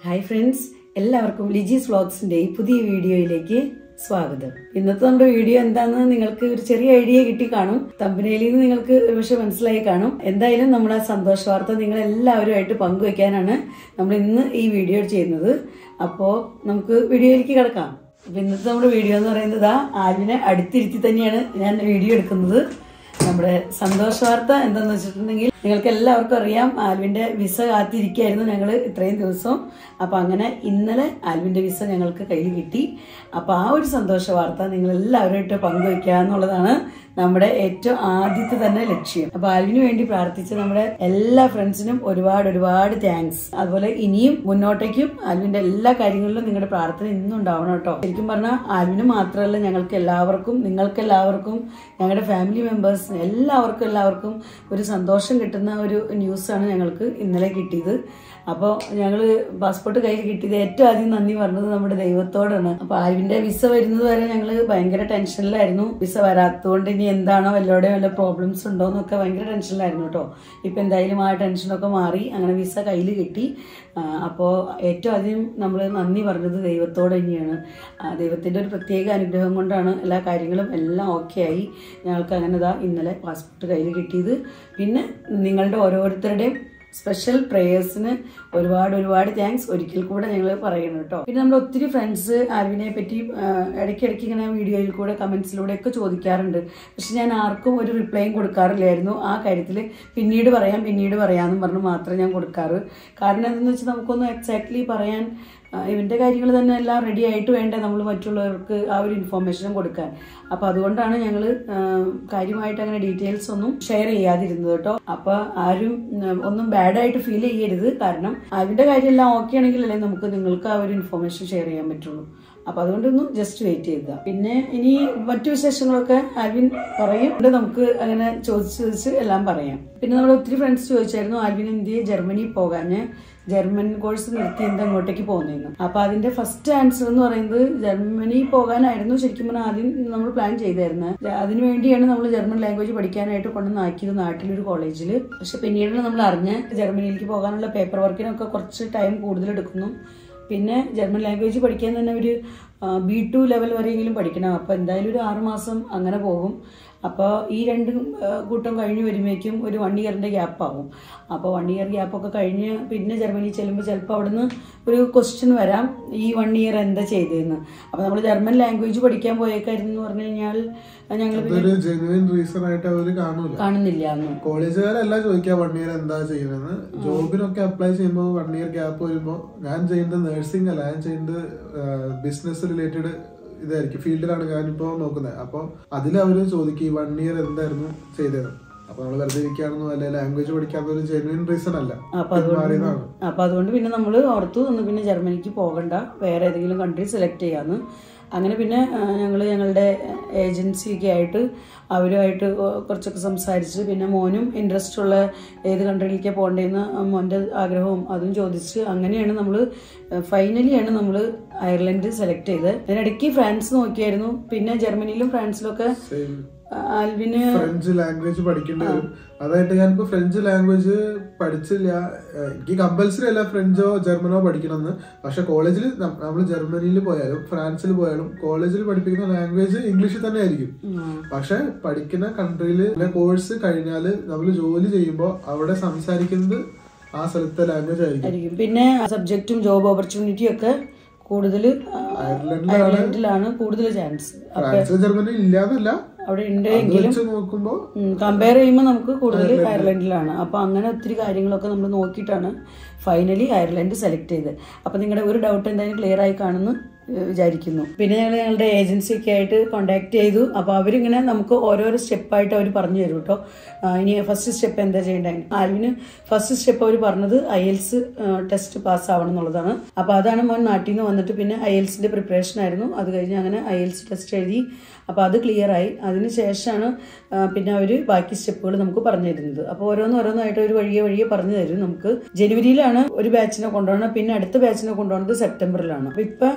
Hi friends എല്ലാവർക്കും ലിജീസ് വ്ളോഗ്സിന്റെ ഈ പുതിയ വീഡിയോയിലേക്ക് സ്വാഗതം ഇന്നത്തെ നമ്മുടെ വീഡിയോ എന്താണെന്ന് നിങ്ങൾക്ക് ഒരു ചെറിയ ഐഡിയ കിട്ടി കാണും തമ്പനയിൽ നിന്ന് നിങ്ങൾക്ക് പക്ഷെ മനസ്സിലായി കാണും എന്തായാലും നമ്മുടെ സന്തോഷ വാർത്ത നിങ്ങൾ എല്ലാവരുമായിട്ട് പങ്കുവെക്കാനാണ് നമ്മൾ ഇന്ന് ഈ വീഡിയോ ചെയ്യുന്നത് അപ്പോൾ നമുക്ക് വീഡിയോയിലേക്ക് കിടക്കാം അപ്പൊ ഇന്നത്തെ നമ്മുടെ വീഡിയോ എന്ന് പറയുന്നത് ആ ആൽവിനെ അടുത്തിരുത്തി തന്നെയാണ് ഞാൻ വീഡിയോ എടുക്കുന്നത് നമ്മുടെ സന്തോഷ വാർത്ത എന്താന്ന് വെച്ചിട്ടുണ്ടെങ്കിൽ നിങ്ങൾക്ക് എല്ലാവർക്കും അറിയാം ആൽവിന്റെ വിസ കാത്തിരിക്കായിരുന്നു ഞങ്ങൾ ഇത്രയും ദിവസം അപ്പൊ അങ്ങനെ ഇന്നലെ ആൽവിന്റെ വിസ ഞങ്ങൾക്ക് കയ്യിൽ കിട്ടി അപ്പൊ ആ ഒരു സന്തോഷ വാർത്ത നിങ്ങൾ എല്ലാവരുമായിട്ട് പങ്കുവയ്ക്കുക എന്നുള്ളതാണ് നമ്മുടെ ഏറ്റവും ആദ്യത്തെ തന്നെ ലക്ഷ്യം അപ്പൊ ആൽവിന് വേണ്ടി പ്രാർത്ഥിച്ച നമ്മുടെ എല്ലാ ഫ്രണ്ട്സിനും ഒരുപാട് ഒരുപാട് താങ്ക്സ് അതുപോലെ ഇനിയും മുന്നോട്ടേക്കും ആൽവിന്റെ എല്ലാ കാര്യങ്ങളിലും നിങ്ങളുടെ പ്രാർത്ഥന ഇന്നും ഉണ്ടാവണം കേട്ടോ ശരിക്കും പറഞ്ഞാൽ ആൽവിന് മാത്രമല്ല ഞങ്ങൾക്ക് എല്ലാവർക്കും നിങ്ങൾക്ക് എല്ലാവർക്കും ഞങ്ങളുടെ ഫാമിലി മെമ്പേഴ്സ് എല്ലാവർക്കും എല്ലാവർക്കും ഒരു സന്തോഷം കിട്ടുന്ന ഒരു ന്യൂസാണ് ഞങ്ങൾക്ക് ഇന്നലെ കിട്ടിയത് അപ്പോൾ ഞങ്ങൾ പാസ്പോർട്ട് കയ്യിൽ കിട്ടിയത് ഏറ്റവും ആദ്യം നന്ദി പറഞ്ഞത് നമ്മുടെ ദൈവത്തോടാണ് അപ്പോൾ ആൽവിന്റെ വിസ വരുന്നത് വരെ ഞങ്ങൾ ഭയങ്കര ടെൻഷനിലായിരുന്നു വിസ വരാത്തതുകൊണ്ട് ഇനി എന്താണോ വല്ലോടെയും വല്ല പ്രോബ്ലംസ് ഉണ്ടോ എന്നൊക്കെ ഭയങ്കര ടെൻഷനിലായിരുന്നു കേട്ടോ ഇപ്പം എന്തായാലും ആ ടെൻഷനൊക്കെ മാറി അങ്ങനെ വിസ കയ്യിൽ കിട്ടി അപ്പോൾ ഏറ്റവും ആദ്യം നമ്മൾ നന്ദി പറഞ്ഞത് ദൈവത്തോട് തന്നെയാണ് ആ, ദൈവത്തിൻ്റെ ഒരു പ്രത്യേക അനുഗ്രഹം കൊണ്ടാണ് എല്ലാ കാര്യങ്ങളും എല്ലാം ഓക്കെ ആയി ഞങ്ങൾക്ക് അങ്ങനെ ഇതാ ഇന്നലെ പാസ്പോർട്ട് കയ്യിൽ കിട്ടിയത് പിന്നെ നിങ്ങളുടെ ഓരോരുത്തരുടെയും സ്പെഷ്യൽ പ്രേയേഴ്സിന് ഒരുപാട് ഒരുപാട് താങ്ക്സ് ഒരിക്കൽ കൂടെ ഞങ്ങൾ പറയണം കേട്ടോ പിന്നെ നമ്മുടെ ഒത്തിരി ഫ്രണ്ട്സ് ആൽവിനെ പറ്റി ആ, ഇടയ്ക്കിടയ്ക്ക് ഇങ്ങനെ വീഡിയോയിൽ കൂടെ കമൻസിലൂടെ ഒക്കെ ചോദിക്കാറുണ്ട് പക്ഷെ ഞാൻ ആർക്കും ഒരു റിപ്ലൈയും കൊടുക്കാറില്ലായിരുന്നു ആ കാര്യത്തിൽ പിന്നീട് പറയാം പിന്നീട് പറയാമെന്നും പറഞ്ഞ് മാത്രമേ ഞാൻ കൊടുക്കാറ് കാരണം എന്താണെന്ന് വെച്ചാൽ നമുക്കൊന്നും എക്സാക്ട്ലി പറയാൻ ആ, ഇവന്റെ കാര്യങ്ങൾ തന്നെ എല്ലാം റെഡി ആയിട്ട് വേണ്ടേ നമ്മൾ മറ്റുള്ളവർക്ക് ആ ഒരു ഇൻഫോർമേഷൻ കൊടുക്കാൻ അപ്പൊ അതുകൊണ്ടാണ് ഞങ്ങൾ കാര്യമായിട്ട് അങ്ങനെ ഡീറ്റെയിൽസ് ഒന്നും ഷെയർ ചെയ്യാതിരുന്നത് കേട്ടോ അപ്പൊ ആരും ഉം, ഒന്നും ബാഡായിട്ട് ഫീൽ ചെയ്യരുത് കാരണം അതിന്റെ കാര്യമെല്ലാം ഓക്കെ ആണെങ്കിലല്ലേ നമുക്ക് നിങ്ങൾക്ക് ആ ഒരു ഇൻഫോർമേഷൻ ഷെയർ ചെയ്യാൻ പറ്റുള്ളൂ അപ്പൊ അതുകൊണ്ടൊന്നും ജസ്റ്റ് വെയിറ്റ് ചെയ്യുക പിന്നെ ഇനി മറ്റു വിശേഷങ്ങളൊക്കെ ആൽവിൻ പറയും ഇവിടെ നമുക്ക് അങ്ങനെ ചോദിച്ച് ചോദിച്ച് എല്ലാം പറയാം പിന്നെ നമ്മുടെ ഒത്തിരി ഫ്രണ്ട്സ് ചോദിച്ചായിരുന്നു ആൽവിൻ ഇന്ത്യ ജർമ്മനി പോകാന് ജർമ്മൻ കോഴ്സ് നിർത്തി എന്താ അങ്ങോട്ടേക്ക് പോകുന്നതെന്ന് അപ്പൊ അതിന്റെ ഫസ്റ്റ് ആൻസർ എന്ന് പറയുന്നത് ജർമ്മനി പോകാനായിരുന്നു ശരിക്കും പറഞ്ഞാൽ ആദ്യം നമ്മൾ പ്ലാൻ ചെയ്തായിരുന്നത് അതിനു വേണ്ടിയാണ് നമ്മൾ ജർമ്മൻ ലാംഗ്വേജ് പഠിക്കാനായിട്ട് കൊണ്ടുവന്നാക്കിയത് നാട്ടിലൊരു കോളേജിൽ പക്ഷെ പിന്നീടാണ് നമ്മൾ അറിഞ്ഞ് ജർമ്മനിയിലേക്ക് പോകാനുള്ള പേപ്പർ വർക്കിനൊക്കെ കുറച്ച് ടൈം കൂടുതൽ എടുക്കുന്നു പിന്നെ ജർമ്മൻ ലാംഗ്വേജ് പഠിക്കാൻ തന്നെ ഒരു ബി ടു ലെവൽ വരെയെങ്കിലും പഠിക്കണം അപ്പോൾ എന്തായാലും ഒരു ആറ് മാസം അങ്ങനെ പോകും അപ്പോൾ ഈ രണ്ട് ആ, കൂട്ടം കഴിഞ്ഞ് വരുമ്പോഴേക്കും ഒരു വൺ ഇയറിൻ്റെ ഗ്യാപ്പ് ആവും അപ്പോൾ വൺ ഇയർ ഗ്യാപ്പൊക്കെ കഴിഞ്ഞ് പിന്നെ ജർമ്മനി ചെല്ലുമ്പോൾ ചിലപ്പോൾ അവിടുന്ന് ഒരു ക്വസ്റ്റ്യൻ വരാം ഈ വൺ ഇയർ എന്താ ചെയ്തതെന്ന് അപ്പോൾ നമ്മൾ ജർമ്മൻ ലാംഗ്വേജ് പഠിക്കാൻ പോയേക്കായിരുന്നു എന്ന് പറഞ്ഞു കഴിഞ്ഞാൽ ഞങ്ങൾ പിന്നെ അതൊരു ജെനുവിൻ റീസൺ ആയിട്ട് അവര് കാണൂല കാണുന്നില്ല അന്ന് കോളേജുകാരല്ല ചോദിക്കുക വൺ ഇയർ എന്താ ചെയ്യുന്നത് ജോബിനൊക്കെ അപ്ലൈ ചെയ്യുമ്പോൾ വൺ ഇയർ ഗ്യാപ്പ് വരുമ്പോൾ ഞാൻ ചെയ്യുന്നത് നഴ്സിംഗ് അല്ല ഞാൻ ചെയ്യുന്നത് ബിസിനസ് റിലേറ്റഡ് ഇതായിരിക്കും ഫീൽഡിലാണ് ഞാനിപ്പോ നോക്കുന്നത് അപ്പോൾ അതിൽ അവര് ചോദിക്കും ഈ വൺ ഇയർ എന്തായിരുന്നു ചെയ്തത് അപ്പൊ നമ്മൾ വെറുതെ ഇരിക്കുകയാണെന്നോ അല്ലെ ലാംഗ്വേജ് പഠിക്കാത്ത ഒരു ജെനുവിൻ റീസൺ അല്ല അപ്പൊ അതുകൊണ്ട് മാറിയതാണ് അപ്പൊ അതുകൊണ്ട് പിന്നെ നമ്മൾ ഓർത്തു ഒന്ന് പിന്നെ ജർമ്മനിക്ക് പോകണ്ട വേറെ ഏതെങ്കിലും കൺട്രി സെലക്ട് ചെയ്യാന്ന് അങ്ങനെ പിന്നെ ഞങ്ങൾ ഞങ്ങളുടെ ഏജൻസിയൊക്കെ ആയിട്ട് അവരുമായിട്ട് കുറച്ചൊക്കെ സംസാരിച്ച് പിന്നെ മോനും ഇൻട്രസ്റ്റ് ഉള്ള ഏത് കൺട്രിയിലേക്കാണ് പോകേണ്ടതെന്ന് മോൻ്റെ ആഗ്രഹവും അതും ചോദിച്ച് അങ്ങനെയാണ് നമ്മൾ ഫൈനലിയാണ് നമ്മൾ അയർലൻഡ് സെലക്ട് ചെയ്തത് അതിനിടയ്ക്ക് ഫ്രാൻസ് നോക്കിയായിരുന്നു പിന്നെ ജർമ്മനിയിലും ഫ്രാൻസിലും ഒക്കെ സെയിം ആൽവിന് ഫ്രഞ്ച് ലാംഗ്വേജ് പഠിക്കേണ്ടി വരും അതായിട്ട് ഞാനിപ്പോ ഫ്രഞ്ച് ലാംഗ്വേജ് പഠിച്ചില്ല ഏഹ് എനിക്ക് കമ്പൽസറി അല്ല ഫ്രഞ്ചോ ജർമ്മനോ പഠിക്കണമെന്ന് പക്ഷെ കോളേജിൽ നമ്മൾ ജർമ്മനിയിൽ പോയാലും ഫ്രാൻസിൽ പോയാലും കോളേജിൽ പഠിപ്പിക്കുന്ന ലാംഗ്വേജ് ഇംഗ്ലീഷിൽ തന്നെ ആയിരിക്കും ഉം. പക്ഷെ പഠിക്കുന്ന കൺട്രിയിൽ കോഴ്സ് കഴിഞ്ഞാൽ നമ്മൾ ജോലി ചെയ്യുമ്പോൾ അവിടെ സംസാരിക്കുന്നത് ആ സ്ഥലത്തെ ലാംഗ്വേജ് ആയിരിക്കും ആയിരിക്കും പിന്നെ സബ്ജക്റ്റും ജോബ് ഓപ്പർച്യൂണിറ്റിയും ഒക്കെ കൂടുതൽ അയർലൻഡിലാണ് അയർലൻഡിലാണ് കൂടുതൽ ചാൻസ് ഫ്രാൻസ് ജർമ്മനി ഇല്ലാന്നല്ല അവിടെ ഉണ്ട് അത് വെച്ച് നോക്കുമ്പോൾ കമ്പയർ ചെയ്യുമ്പോൾ നമുക്ക് കൂടുതൽ അയർലൻഡിലാണ് അപ്പൊ അങ്ങനെ ഒത്തിരി കാര്യങ്ങളൊക്കെ നമ്മൾ നോക്കിയിട്ടാണ് ഫൈനലി അയർലൻഡ് സെലക്ട് ചെയ്തത് അപ്പൊ നിങ്ങളുടെ ഒരു ഡൗട്ട് എന്തായാലും ക്ലിയർ ആയി കാണുന്നു ഏഹ് വിചാരിക്കുന്നു പിന്നെ ഞങ്ങൾ ഞങ്ങളുടെ ഏജൻസി ഒക്കെ ആയിട്ട് കോണ്ടാക്ട് ചെയ്തു അപ്പോൾ അവരിങ്ങനെ നമുക്ക് ഓരോരോ സ്റ്റെപ്പായിട്ട് അവർ പറഞ്ഞു തരും കേട്ടോ ആ, ഇനി ഫസ്റ്റ് സ്റ്റെപ്പ് എന്താ ചെയ്യേണ്ടത് ആൽവിന് ഫസ്റ്റ് സ്റ്റെപ്പ് അവർ പറഞ്ഞത് ഐ എൽസ് ടെസ്റ്റ് പാസ് ആവണം എന്നുള്ളതാണ് അപ്പോൾ അതാണ് മോൻ നാട്ടിൽ നിന്ന് വന്നിട്ട് പിന്നെ ഐ എൽസിൻ്റെ പ്രിപ്പറേഷൻ ആയിരുന്നു അത് കഴിഞ്ഞ് അങ്ങനെ ഐ എൽസ് ടെസ്റ്റ് എഴുതി അപ്പോൾ അത് ക്ലിയർ ആയി അതിന് ശേഷമാണ് ആ, പിന്നെ അവർ ബാക്കി സ്റ്റെപ്പുകൾ നമുക്ക് പറഞ്ഞു തരുന്നത് അപ്പോൾ ഓരോന്ന് ഓരോന്നായിട്ട് ഒരു വഴിയെ വഴിയെ പറഞ്ഞു തരും നമുക്ക് ജനുവരിയിലാണ് ഒരു ബാച്ചിനെ കൊണ്ടുപോകണം പിന്നെ അടുത്ത ബാച്ചിനെ കൊണ്ടുപോകുന്നത് സെപ്റ്റംബറിലാണ് അപ്പോൾ ഇപ്പം ആൽവിൻ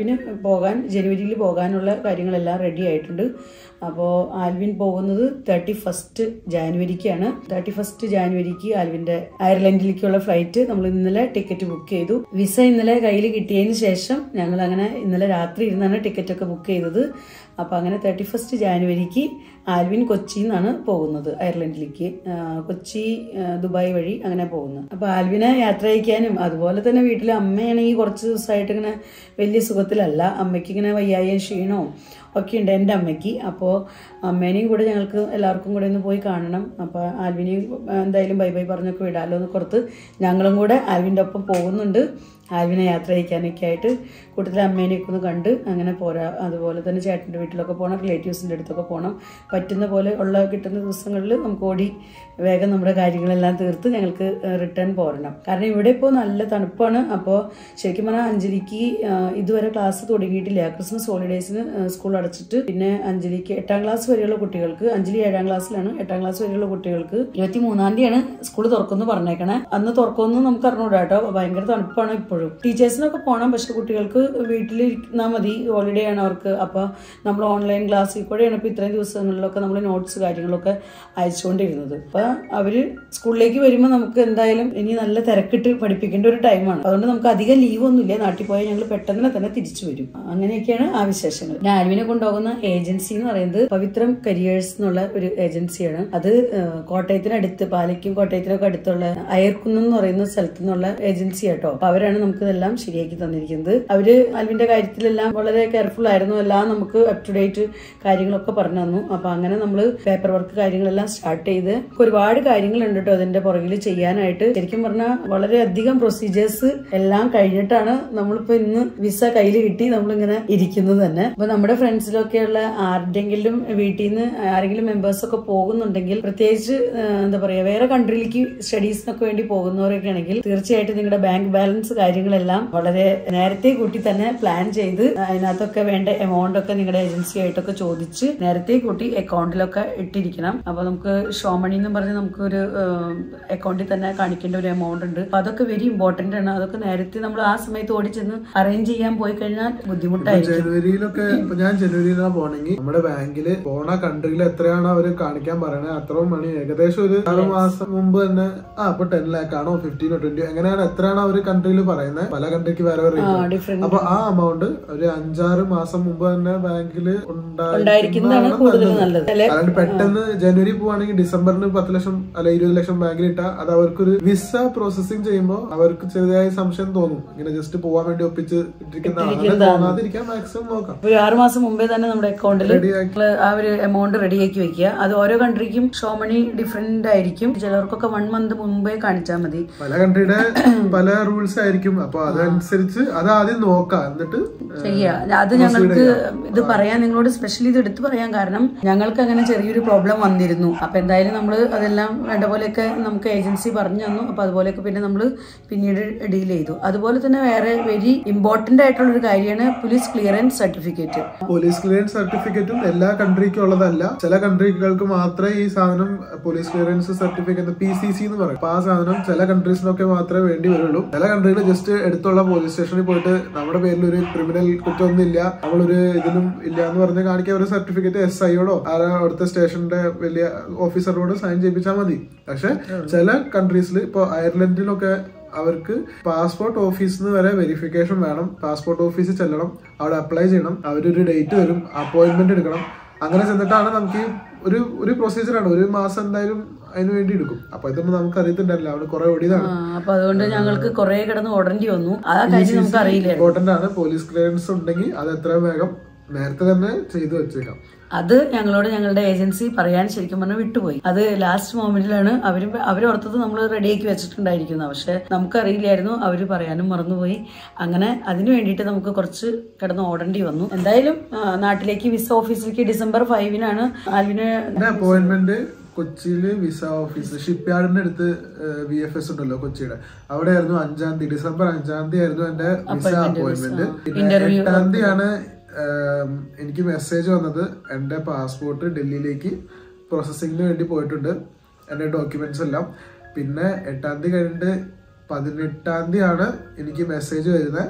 ആൽവിന് പോകാൻ ജനുവരിയിൽ പോകാനുള്ള കാര്യങ്ങളെല്ലാം റെഡി ആയിട്ടുണ്ട് അപ്പോൾ ആൽവിൻ പോകുന്നത് തേർട്ടി ഫസ്റ്റ് ജാനുവരിക്കാണ് തേർട്ടി ഫസ്റ്റ് ജാനുവരിക്ക് ആൽവിന്റെ അയർലൻഡിലേക്കുള്ള ഫ്ലൈറ്റ് നമ്മൾ ഇന്നലെ ടിക്കറ്റ് ബുക്ക് ചെയ്തു വിസ ഇന്നലെ കയ്യിൽ കിട്ടിയതിന് ശേഷം ഞങ്ങൾ അങ്ങനെ ഇന്നലെ രാത്രി ഇരുന്നാണ് ടിക്കറ്റ് ഒക്കെ ബുക്ക് ചെയ്തത് അപ്പോൾ അങ്ങനെ തേർട്ടി ഫസ്റ്റ് ജാനുവരിക്ക് ആൽവിൻ കൊച്ചിയിൽ നിന്നാണ് പോകുന്നത് അയർലൻഡിലേക്ക് ആ, കൊച്ചി ആ, ദുബായ് വഴി അങ്ങനെ പോകുന്നത് അപ്പോൾ ആൽവിനെ യാത്ര അയക്കാനും അതുപോലെ തന്നെ വീട്ടിൽ അമ്മയാണെങ്കിൽ കുറച്ച് ദിവസമായിട്ട് ഇങ്ങനെ വലിയ സുഖത്തിലല്ല അമ്മയ്ക്ക് ഇങ്ങനെ വയ്യായ ക്ഷീണവും ഒക്കെ ഉണ്ട് എൻ്റെ അമ്മയ്ക്ക് അപ്പോൾ അമ്മേനെയും കൂടെ ഞങ്ങൾക്ക് എല്ലാവർക്കും കൂടെ ഒന്ന് പോയി കാണണം അപ്പോൾ ആൽവിനെയും ആ, എന്തായാലും ബൈ ബൈ പറഞ്ഞൊക്കെ വിടാമല്ലോ എന്ന് പുറത്ത് ഞങ്ങളും കൂടെ ആൽവിൻ്റെ ഒപ്പം പോകുന്നുണ്ട് ആൽവിനെ യാത്ര അയക്കാനൊക്കെ ആയിട്ട് കൂട്ടത്തിൽ അമ്മേനെയൊക്കെ ഒന്ന് കണ്ട് അങ്ങനെ പോരാ അതുപോലെ തന്നെ ചേട്ടൻ്റെ വീട്ടിലൊക്കെ പോകണം റിലേറ്റീവ്സിൻ്റെ അടുത്തൊക്കെ പോകണം പറ്റുന്ന പോലെ ഉള്ള കിട്ടുന്ന ദിവസങ്ങളിൽ നമുക്ക് ഓടി വേഗം നമ്മുടെ കാര്യങ്ങളെല്ലാം തീർത്ത് ഞങ്ങൾക്ക് റിട്ടേൺ പോരണം കാരണം ഇവിടെ ഇപ്പോൾ നല്ല തണുപ്പാണ് അപ്പോൾ ശരിക്കും പറഞ്ഞാൽ അഞ്ജലിക്ക് ആ, ഇതുവരെ ക്ലാസ് തുടങ്ങിയിട്ടില്ല ക്രിസ്മസ് ഹോളിഡേയ്സിന് സ്കൂൾ അടച്ചിട്ട് പിന്നെ അഞ്ജലിക്ക് എട്ടാം ക്ലാസ് വരെയുള്ള കുട്ടികൾക്ക് അഞ്ജലി ഏഴാം ക്ലാസ്സിലാണ് എട്ടാം ക്ലാസ് വരെയുള്ള കുട്ടികൾക്ക് ഇരുപത്തി മൂന്നാം തീയതിയാണ് സ്കൂൾ തുറക്കുന്നു പറഞ്ഞേക്കണേ അന്ന് തുറക്കുമെന്ന് നമുക്ക് അറിഞ്ഞൂടാ കേട്ടോ ഭയങ്കര തണുപ്പാണ് ഇപ്പോഴും ടീച്ചേഴ്സിനൊക്കെ പോകണം പക്ഷെ കുട്ടികൾക്ക് വീട്ടിലിരുന്നാൽ മതി ഹോളിഡേ ആണ് അവർക്ക് അപ്പോൾ നമ്മൾ ഓൺലൈൻ ക്ലാസ്സിൽ കൂടെയാണ് ഇപ്പോൾ ഇത്രയും ദിവസങ്ങളിലൊക്കെ നമ്മൾ നോട്ട്സ് കാര്യങ്ങളൊക്കെ അയച്ചുകൊണ്ടിരുന്നത് അപ്പോൾ അവർ സ്കൂളിലേക്ക് വരുമ്പോൾ നമുക്ക് എന്തായാലും ഇനി നല്ല തിരക്കിട്ട് പഠിപ്പിക്കേണ്ട ഒരു ടൈമാണ് അതുകൊണ്ട് നമുക്ക് അധികം ലീവ് ഒന്നുമില്ല നാട്ടിൽ പോയാൽ ഞങ്ങൾ പെട്ടെന്ന് തന്നെ തിരിച്ചു വരും അങ്ങനെയൊക്കെയാണ് ആ വിശേഷങ്ങൾ ഞാൻ ആൽവിനെ കൊണ്ടുപോകുന്ന ഏജൻസി എന്ന് പറയുന്നത് പവിത്രം കരിയേഴ്സ് എന്നുള്ള ഒരു ഏജൻസിയാണ് അത് ഏഹ്, കോട്ടയത്തിനടുത്ത് പാലയ്ക്കും കോട്ടയത്തിനൊക്കെ അടുത്തുള്ള അയർക്കുന്നം എന്ന് പറയുന്ന സ്ഥലത്തു നിന്നുള്ള ഏജൻസി കേട്ടോ അപ്പൊ അവരാണ് നമുക്ക് ഇതെല്ലാം ശരിയാക്കി തന്നിരിക്കുന്നത് അവര് ആൽവിന്റെ കാര്യത്തിലെല്ലാം വളരെ കെയർഫുൾ ആയിരുന്നു എല്ലാം നമുക്ക് അപ് ടു ഡേറ്റ് കാര്യങ്ങളൊക്കെ പറഞ്ഞു തന്നു അപ്പൊ അങ്ങനെ നമ്മൾ പേപ്പർ വർക്ക് കാര്യങ്ങളെല്ലാം സ്റ്റാർട്ട് ചെയ്ത് ഒരുപാട് കാര്യങ്ങളുണ്ട് കേട്ടോ അതിന്റെ പുറകിൽ ചെയ്യാനായിട്ട് ശരിക്കും പറഞ്ഞാൽ വളരെയധികം പ്രൊസീജിയേഴ്സ് എല്ലാം കഴിഞ്ഞിട്ടാണ് നമ്മളിപ്പോ ഇന്ന് വിസ കയ്യിൽ കിട്ടി നമ്മളിങ്ങനെ ഇരിക്കുന്നത് തന്നെ അപ്പൊ നമ്മുടെ ഫ്രണ്ട്സിലൊക്കെയുള്ള ആരുടെങ്കിലും വീട്ടിൽ നിന്ന് ആരെങ്കിലും മെമ്പേഴ്സ് ഒക്കെ പോകുന്നുണ്ടെങ്കിൽ പ്രത്യേകിച്ച് ആ, എന്താ പറയാ വേറെ കൺട്രിയിലേക്ക് സ്റ്റഡീസിനൊക്കെ വേണ്ടി പോകുന്നവരൊക്കെ ആണെങ്കിൽ തീർച്ചയായിട്ടും നിങ്ങളുടെ ബാങ്ക് ബാലൻസ് കാര്യങ്ങളെല്ലാം വളരെ നേരത്തെ കൂട്ടി തന്നെ പ്ലാൻ ചെയ്ത് അതിനകത്തൊക്കെ വേണ്ട എമൗണ്ട് ഒക്കെ നിങ്ങളുടെ ഏജൻസി ആയിട്ടൊക്കെ ചോദിച്ച് നേരത്തെ കൂട്ടി അക്കൗണ്ടിലൊക്കെ ഇട്ടിരിക്കണം അപ്പൊ നമുക്ക് ഷോമണി എന്ന് പറഞ്ഞ് നമുക്ക് ഒരു അക്കൗണ്ടിൽ തന്നെ കാണിക്കേണ്ട ഒരു എമൗണ്ട് ഉണ്ട് അപ്പൊ അതൊക്കെ വെരി ഇമ്പോർട്ടന്റ് ആണ് അതൊക്കെ നേരത്തെ നമ്മൾ ആ സമയത്ത് ഓടിച്ചെന്ന് അറേഞ്ച് ചെയ്യാൻ പോയി കഴിഞ്ഞാൽ ബുദ്ധിമുട്ടായിരിക്കും ജനുവരിയിലൊക്കെ ഇപ്പൊ ഞാൻ ജനുവരിയിലാണ് പോണെങ്കിൽ നമ്മുടെ ബാങ്കില് പോണ കൺട്രിയിൽ എത്രയാണ് അവര് കാണിക്കാൻ പറയണത് അത്രയും മണി ഏകദേശം ഒരു ആറ് മാസം മുമ്പ് തന്നെ ആ ഇപ്പൊ ടെൻ ലാക്ക് ആണോ ഫിഫ്റ്റീനോ ട്വന്റി എങ്ങനെയാണ് എത്രയാണ് അവര് കൺട്രിയിൽ പറയുന്നത് പല കൺട്രിക്ക് വേറെ വേറെ rate ആണ്. ഡിഫറെന്റ് അപ്പൊ ആ എമൗണ്ട് ഒരു അഞ്ചാറ് മാസം മുമ്പ് തന്നെ ബാങ്കിൽ ഉണ്ടായിരിക്കുന്നതാണ് കൂടുതൽ നല്ലത് അല്ലെ അല്ലാണ്ട് പെട്ടെന്ന് ജനുവരി പോവാണെങ്കിൽ ഡിസംബറിന് പത്ത് ലക്ഷം അല്ല ഇരുപത് ലക്ഷം ബാങ്കിൽ ഇട്ടാ അത് അവർക്കൊരു വിസ പ്രോസസിങ് ചെയ്യുമ്പോൾ അവർക്ക് ചെറിയതായ സംശയം തോന്നും ഇങ്ങനെ ജസ്റ്റ് പോവാൻ വേണ്ടി ഒപ്പിച്ച് ഇട്ടിരിക്കുന്നതാണ് അങ്ങനെ തോന്നാതിരിക്കാൻ മാക്സിമം നോക്കാം ഒരു ആറ് മാസം മുമ്പേ തന്നെ നമ്മുടെ അക്കൗണ്ടിൽ റെഡിയാക്കി ആ ഒരു എമൗണ്ട് റെഡിയാക്കി വെക്കുക അത് ഓരോ കൺട്രിക്കും ഷോ മണി ഡിഫറെന്റ് ആയിരിക്കും ചിലർക്കൊക്കെ വൺ മന്ത് മുമ്പേ കാണിച്ചാൽ മതി പല കൺട്രിയുടെ പല റൂൾസ് ആയിരിക്കും അപ്പൊ അതനുസരിച്ച് അത് ആദ്യം നോക്കാം എന്നിട്ട് ചെയ്യുക അത് ഞങ്ങൾക്ക് ഇത് പറയാൻ നിങ്ങളോട് സ്പെഷ്യലി ഇത് എടുത്തു പറയാൻ കാരണം ഞങ്ങൾക്ക് അങ്ങനെ ചെറിയൊരു പ്രോബ്ലം വന്നിരുന്നു അപ്പൊ എന്തായാലും നമ്മൾ അതെല്ലാം വേണ്ട പോലെയൊക്കെ നമുക്ക് ഏജൻസി പറഞ്ഞു തന്നു അപ്പൊ അതുപോലെയൊക്കെ പിന്നെ നമ്മൾ പിന്നീട് ഡീൽ ചെയ്തു അതുപോലെ തന്നെ വേറെ വെരി ഇമ്പോർട്ടന്റ് ആയിട്ടുള്ള ഒരു കാര്യമാണ് police clearance certificate police clearance സർട്ടിഫിക്കറ്റും എല്ലാ കൺട്രിക്കും ഉള്ളതല്ല ചില കൺട്രികൾക്ക് മാത്രമേ ഈ സാധനം police clearance certificate P C C എന്ന് പറയും അപ്പൊ ആ സാധനം ചില കൺട്രീസിനൊക്കെ മാത്രമേ വേണ്ടി വരുള്ളൂ ചില കൺട്രിയിൽ ജസ്റ്റ് എടുത്തുള്ള പോലീസ് സ്റ്റേഷനിൽ പോയിട്ട് നമ്മുടെ പേരിൽ ഒരു ക്രിമിനൽ കുറ്റമൊന്നും ഇല്ല നമ്മളൊരു ഇതിലും ഇല്ല എന്ന് പറഞ്ഞ് കാണിക്കാൻ ഒരു സർട്ടിഫിക്കറ്റ് എസ് ഐയോടോ ആരോ അവിടുത്തെ സ്റ്റേഷന്റെ വലിയ ഓഫീസറോട് സൈൻ ചെയ്യിപ്പിച്ചാൽ മതി പക്ഷെ ചില കൺട്രീസിൽ ഇപ്പൊ അയർലൻഡിലൊക്കെ അവർക്ക് പാസ്പോർട്ട് ഓഫീസിൽ നിന്ന് വരെ വെരിഫിക്കേഷൻ വേണം പാസ്പോർട്ട് ഓഫീസിൽ ചെല്ലണം അവിടെ അപ്ലൈ ചെയ്യണം അവരൊരു ഡേറ്റ് തരും അപ്പോയിന്റ്മെന്റ് എടുക്കണം അങ്ങനെ ചെന്നിട്ടാണ് നമുക്ക് ഈ ഒരു ഒരു പ്രൊസീജിയറാണ് ഒരു മാസം എന്തായാലും അതിന് വേണ്ടി എടുക്കും അപ്പൊ ഇതൊന്നും നമുക്ക് അറിയത്തില്ലല്ലോ അവിടെ കുറെ ഓടിയതാണ് അപ്പൊ അതുകൊണ്ട് ഞങ്ങൾക്ക് കുറെ കിടന്ന് ഓടേണ്ടി വന്നു ആ കാര്യം നമുക്ക് അറിയില്ല ഇമ്പോർട്ടന്റ് ആണ് പോലീസ് ക്ലിയറൻസ് ഉണ്ടെങ്കിൽ അത് എത്രയും വേഗം നേരത്തെ തന്നെ ചെയ്തു വെച്ചേക്കാം അത് ഞങ്ങളോട് ഞങ്ങളുടെ ഏജൻസി പറയാൻ ശരിക്കും പറഞ്ഞാൽ വിട്ടുപോയി അത് ലാസ്റ്റ് മൊമെന്റിലാണ് അവരും അവരോർത്തത് നമ്മൾ റെഡിയാക്കി വെച്ചിട്ടുണ്ടായിരിക്കുന്നത് പക്ഷെ നമുക്കറിയില്ലായിരുന്നു അവർ പറയാനും മറന്നുപോയി അങ്ങനെ അതിന് വേണ്ടിയിട്ട് നമുക്ക് കുറച്ച് കിടന്ന് ഓടേണ്ടി വന്നു എന്തായാലും ആ, നാട്ടിലേക്ക് വിസ ഓഫീസിലേക്ക് ഡിസംബർ ഫൈവിനാണ് ആൽവിന് പിന്നെ അപ്പോയിന്റ്മെന്റ് കൊച്ചിയില് വിസ ഓഫീസ് ഷിപ്പ് യാർഡിന്റെ അടുത്ത് വി എഫ് എസ് ഉണ്ടല്ലോ കൊച്ചിയുടെ അവിടെ ആയിരുന്നു അഞ്ചാം തീയതി ഡിസംബർ അഞ്ചാം തീയതി ആയിരുന്നു എന്റെ വിസ അപ്പോയിന്റ്മെന്റ് പിന്നെ എട്ടാം തീയതിയാണ് ഏം, എനിക്ക് മെസ്സേജ് വന്നത് എന്റെ പാസ്പോർട്ട് ഡൽഹിയിലേക്ക് പ്രോസസ്സിങ്ങിന് വേണ്ടി പോയിട്ടുണ്ട് എന്റെ ഡോക്യുമെന്റ്സ് എല്ലാം പിന്നെ എട്ടാം തീയതി കഴിഞ്ഞിട്ട് പതിനെട്ടാം തീയതിയാണ് എനിക്ക് മെസ്സേജ് വരുന്നത്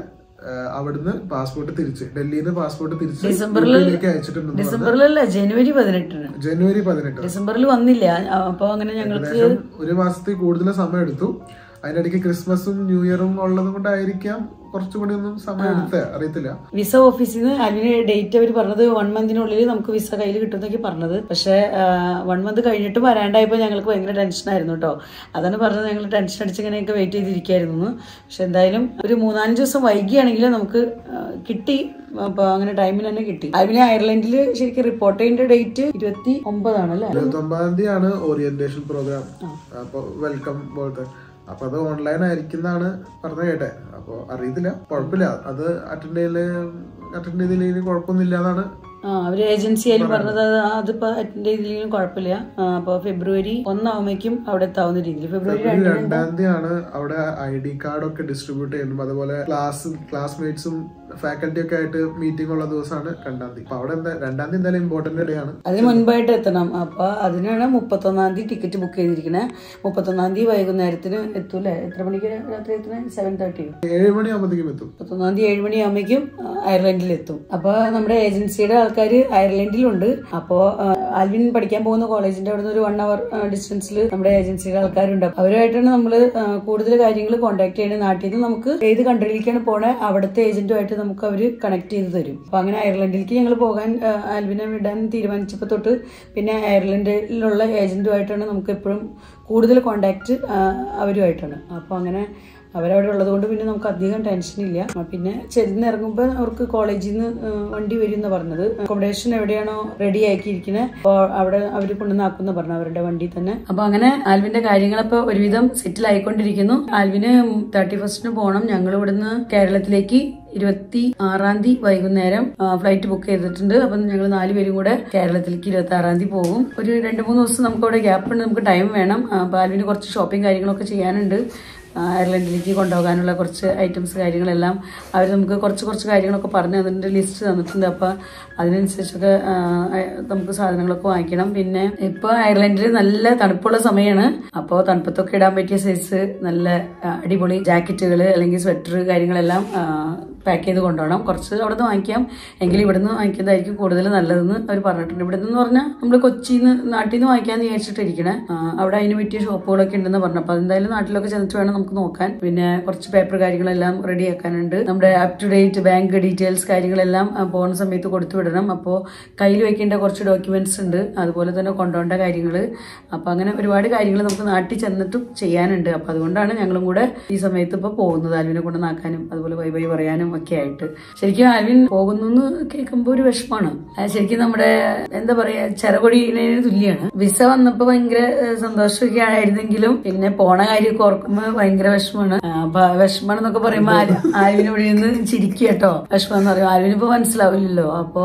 ഏഹ്, അവിടുന്ന് പാസ്പോർട്ട് തിരിച്ച് ഡൽഹിയിൽ നിന്ന് പാസ്പോർട്ട് തിരിച്ച് ഡിസംബറിൽ യൂകെയിലേക്ക് അയച്ചിട്ടുണ്ടെന്ന് പറഞ്ഞു. ഡിസംബറിലല്ല ജനുവരി പതിനെട്ടിന് ജനുവരി പതിനെട്ട് ഡിസംബറിൽ വന്നില്ല അപ്പൊ അങ്ങനെ ഞങ്ങൾക്ക് ഏകദേശം ഒരു മാസത്തിൽ കൂടുതൽ സമയം എടുത്തു അതിനിടയ്ക്ക് ക്രിസ്മസും ന്യൂ ഇയറും ഉള്ളത് കൊണ്ടായിരിക്കാം കുറച്ചുകൂടി ഒന്നും സമയം എടുത്തേ അറിയത്തില്ല വിസ ഓഫീസിൽ നിന്ന് അതിന് ഡേറ്റ് അവർ പറഞ്ഞത് വൺ മന്തിനുള്ളിൽ നമുക്ക് വിസ കയ്യിൽ കിട്ടുമെന്നൊക്കെ പറഞ്ഞത് പക്ഷേ വൺ മന്ത് കഴിഞ്ഞിട്ട് വരാണ്ടായപ്പോൾ ഞങ്ങൾക്ക് ഭയങ്കര ടെൻഷനായിരുന്നു കേട്ടോ അതാണ് പറഞ്ഞത് ഞങ്ങൾ ടെൻഷൻ അടിച്ച് ഇങ്ങനെയൊക്കെ വെയിറ്റ് ചെയ്തിരിക്കുകയായിരുന്നു പക്ഷെ എന്തായാലും ഒരു മൂന്നാലഞ്ച് ദിവസം വൈകിയാണെങ്കിൽ നമുക്ക് ആ, കിട്ടി അപ്പോൾ അങ്ങനെ ടൈമിൽ തന്നെ കിട്ടി അതിന് അയർലൻഡിൽ ശരിക്കും റിപ്പോർട്ട് ചെയ്യേണ്ട ഡേറ്റ് ഇരുപത്തി ഒമ്പതാണ് അല്ലേ ഇരുപത്തി ഒമ്പതാം തീയതിയാണ് ഓറിയന്റേഷൻ പ്രോഗ്രാം അപ്പൊ വെൽക്കം പോലത്തെ അപ്പൊ അത് ഓൺലൈൻ ആയിരിക്കുന്നതാണ് പറഞ്ഞ കേട്ടെ അപ്പൊ അറിയത്തില്ല കുഴപ്പമില്ല അത് അറ്റൻഡ് ചെയ്യല് അറ്റൻഡ് ചെയ്തില്ലെങ്കിൽ കുഴപ്പമൊന്നുമില്ല എന്നാണ് ആ അവര് ഏജൻസി ആയാലും പറഞ്ഞത് അത് അതിപ്പോ അറ്റൻഡ് ചെയ്തില്ലെങ്കിലും കുഴപ്പമില്ല അപ്പോൾ ഫെബ്രുവരി ഒന്നാവുമ്പോഴേക്കും അവിടെ എത്താവുന്ന രീതിയിൽ ഫെബ്രുവരി ഫെബ്രുവരി രണ്ടാം തീയതിയാണ് അവിടെ ഐ ഡി കാർഡ് ഒക്കെ ഡിസ്ട്രിബ്യൂട്ട് ചെയ്യുന്നത് അതുപോലെ ക്ലാസ് ക്ലാസ്മേറ്റ്സും ഫാക്കൽറ്റി ഒക്കെ ആയിട്ട് മീറ്റിംഗ് ഉള്ള ദിവസമാണ് രണ്ടാം തീയതി അപ്പൊ അവിടെ എന്താ രണ്ടാം തീയതി എന്തായാലും ഇമ്പോർട്ടന്റ് ഡേ ആണ് അതിന് മുൻപായിട്ട് എത്തണം അപ്പൊ അതിനാണ് മുപ്പത്തൊന്നാം തീയതി ടിക്കറ്റ് ബുക്ക് ചെയ്തിരിക്കുന്നത് മുപ്പത്തൊന്നാം തീയതി വൈകുന്നേരത്തിന് എത്തൂലേ എത്ര മണിക്ക് രാത്രി എത്തണേ സെവൻ തേർട്ടി ഏഴ് മണിയാകുമ്പോഴത്തേക്കും എത്തും മുപ്പത്തൊന്നാം തീയതി ഏഴ് മണിയാകുമ്പോഴേക്കും അയർലൻഡിൽ എത്തും അപ്പൊ നമ്മുടെ ഏജൻസിയുടെ ആൾക്കാർ അയർലൻഡിലുണ്ട് അപ്പോ ആൽവിൻ പഠിക്കാൻ പോകുന്ന കോളേജിന്റെ അവിടെ നിന്ന് ഒരു വൺ അവർ ഡിസ്റ്റൻസിൽ നമ്മുടെ ഏജൻസിയുടെ ആൾക്കാരുണ്ട് അവരുമായിട്ടാണ് നമ്മൾ കൂടുതൽ കാര്യങ്ങൾ കോൺടാക്ട് ചെയ്യുന്നത് നാട്ടിൽ നിന്ന് നമുക്ക് ഏത് കൺട്രിയിലേക്കാണ് പോണേ അവിടുത്തെ ഏജന്റുമായിട്ട് നമുക്ക് അവർ കണക്ട് ചെയ്ത് തരും അപ്പൊ അങ്ങനെ അയർലൻഡിലേക്ക് ഞങ്ങൾ പോകാൻ ആ, ആൽവിനെ വിടാൻ തീരുമാനിച്ചപ്പോൾ തൊട്ട് പിന്നെ അയർലൻഡിലുള്ള ഏജന്റുമായിട്ടാണ് നമുക്ക് എപ്പോഴും കൂടുതൽ കോണ്ടാക്ട് അവരുമായിട്ടാണ് അപ്പോൾ അങ്ങനെ അവരവിടെ ഉള്ളത് കൊണ്ട് പിന്നെ നമുക്ക് അധികം ടെൻഷൻ ഇല്ല ആ, പിന്നെ ചെന്നിറങ്ങുമ്പോൾ അവർക്ക് കോളേജിൽ നിന്ന് വണ്ടി വരും എന്ന് പറഞ്ഞത് അക്കോമഡേഷൻ എവിടെയാണോ റെഡി ആക്കിയിരിക്കുന്നത് അപ്പോൾ അവിടെ അവർ കൊണ്ടുവന്നാക്കുന്ന പറഞ്ഞു അവരുടെ വണ്ടി തന്നെ അപ്പൊ അങ്ങനെ ആൽവിന്റെ കാര്യങ്ങളപ്പോ ഒരുവിധം സെറ്റിൽ ആയിക്കൊണ്ടിരിക്കുന്നു ആൽവിന് തേർട്ടി ഫസ്റ്റിന് പോകണം ഞങ്ങൾ ഇവിടുന്ന് കേരളത്തിലേക്ക് ഇരുപത്തി ആറാം തീയതി വൈകുന്നേരം ഫ്ലൈറ്റ് ബുക്ക് ചെയ്തിട്ടുണ്ട് അപ്പം ഞങ്ങൾ നാലുപേരും കൂടെ കേരളത്തിലേക്ക് ഇരുപത്തി ആറാം തീയതി പോകും ഒരു രണ്ട് മൂന്ന് ദിവസം നമുക്ക് അവിടെ ഗ്യാപ്പ് ഉണ്ട് നമുക്ക് ടൈം വേണം ആ, അപ്പൊ ആൽവിന് കുറച്ച് ഷോപ്പിംഗ് കാര്യങ്ങളൊക്കെ ചെയ്യാനുണ്ട് ആ, അയർലൻഡിലേക്ക് കൊണ്ടുപോകാനുള്ള കുറച്ച് ഐറ്റംസ് കാര്യങ്ങളെല്ലാം അവർ നമുക്ക് കുറച്ച് കുറച്ച് കാര്യങ്ങളൊക്കെ പറഞ്ഞ് അതിൻ്റെ ലിസ്റ്റ് തന്നിട്ടുണ്ട് അപ്പോൾ അതിനനുസരിച്ചൊക്കെ ആ, നമുക്ക് സാധനങ്ങളൊക്കെ വാങ്ങിക്കണം പിന്നെ ഇപ്പോൾ അയർലൻഡിൽ നല്ല തണുപ്പുള്ള സമയമാണ് അപ്പോൾ തണുപ്പത്തൊക്കെ ഇടാൻ പറ്റിയ സൈസ് നല്ല ആ, അടിപൊളി ജാക്കറ്റുകൾ അല്ലെങ്കിൽ സ്വെറ്റർ കാര്യങ്ങളെല്ലാം പാക്ക് ചെയ്ത് കൊണ്ടുപോകണം കുറച്ച് അവിടെ നിന്ന് വാങ്ങിക്കാം എങ്കിലും ഇവിടുന്ന് വാങ്ങിക്കുന്നതായിരിക്കും കൂടുതൽ നല്ലതെന്ന് അവർ പറഞ്ഞിട്ടുണ്ട് ഇവിടുന്ന് എന്ന് പറഞ്ഞാൽ നമ്മൾ കൊച്ചിയിൽ നിന്ന് നാട്ടിൽ നിന്ന് വാങ്ങിക്കാന്ന് വിചാരിച്ചിട്ടിരിക്കണേ ആ, അവിടെ അതിന് പറ്റിയ ഷോപ്പുകളൊക്കെ ഉണ്ടെന്ന് പറഞ്ഞു അപ്പോൾ എന്തായാലും നാട്ടിലൊക്കെ ചെന്നിട്ട് വേണം നമുക്ക് നോക്കാൻ പിന്നെ കുറച്ച് പേപ്പർ കാര്യങ്ങളെല്ലാം റെഡി ആക്കാനുണ്ട് നമ്മുടെ up to date bank details കാര്യങ്ങളെല്ലാം ആ, പോകുന്ന സമയത്ത് കൊടുത്തു വിടണം അപ്പോൾ കയ്യിൽ വെക്കേണ്ട കുറച്ച് ഡോക്യുമെന്റ്സ് ഉണ്ട് അതുപോലെ തന്നെ കൊണ്ടുപോകേണ്ട കാര്യങ്ങൾ അപ്പോൾ അങ്ങനെ ഒരുപാട് കാര്യങ്ങൾ നമുക്ക് നാട്ടിൽ ചെന്നിട്ടും ചെയ്യാനുണ്ട് അപ്പോൾ അതുകൊണ്ടാണ് ഞങ്ങളും കൂടെ ഈ സമയത്ത് ഇപ്പോൾ പോകുന്നത് ആൽവിനെ കൊണ്ട് നാക്കാനും അതുപോലെ ബൈ ബൈ പറയാനും ഒക്കെ ആയിട്ട് ശരിക്കും ആൽവിൻ പോകുന്നു എന്ന് കേൾക്കുമ്പോൾ ഒരു വിഷമാണ് അത് ശരിക്കും നമ്മുടെ എന്താ പറയാ ചെറുകൊടിനെ തുല്യാണ് വിസ വന്നപ്പോൾ ഭയങ്കര ഏഹ്, സന്തോഷമൊക്കെ ആയിരുന്നെങ്കിലും പിന്നെ പോണ കാര്യമൊക്കെ ഓർക്കുമ്പോൾ ഭയങ്കര വിഷമാണ് ആ, അപ്പൊ വിഷമം എന്നൊക്കെ പറയുമ്പോൾ ആൽവിന് ഇവിടെ നിന്ന് ചിരിക്കുക കേട്ടോ വിഷമം എന്ന് പറയും ആൽവിന് ഇപ്പൊ മനസ്സിലാവില്ലല്ലോ അപ്പൊ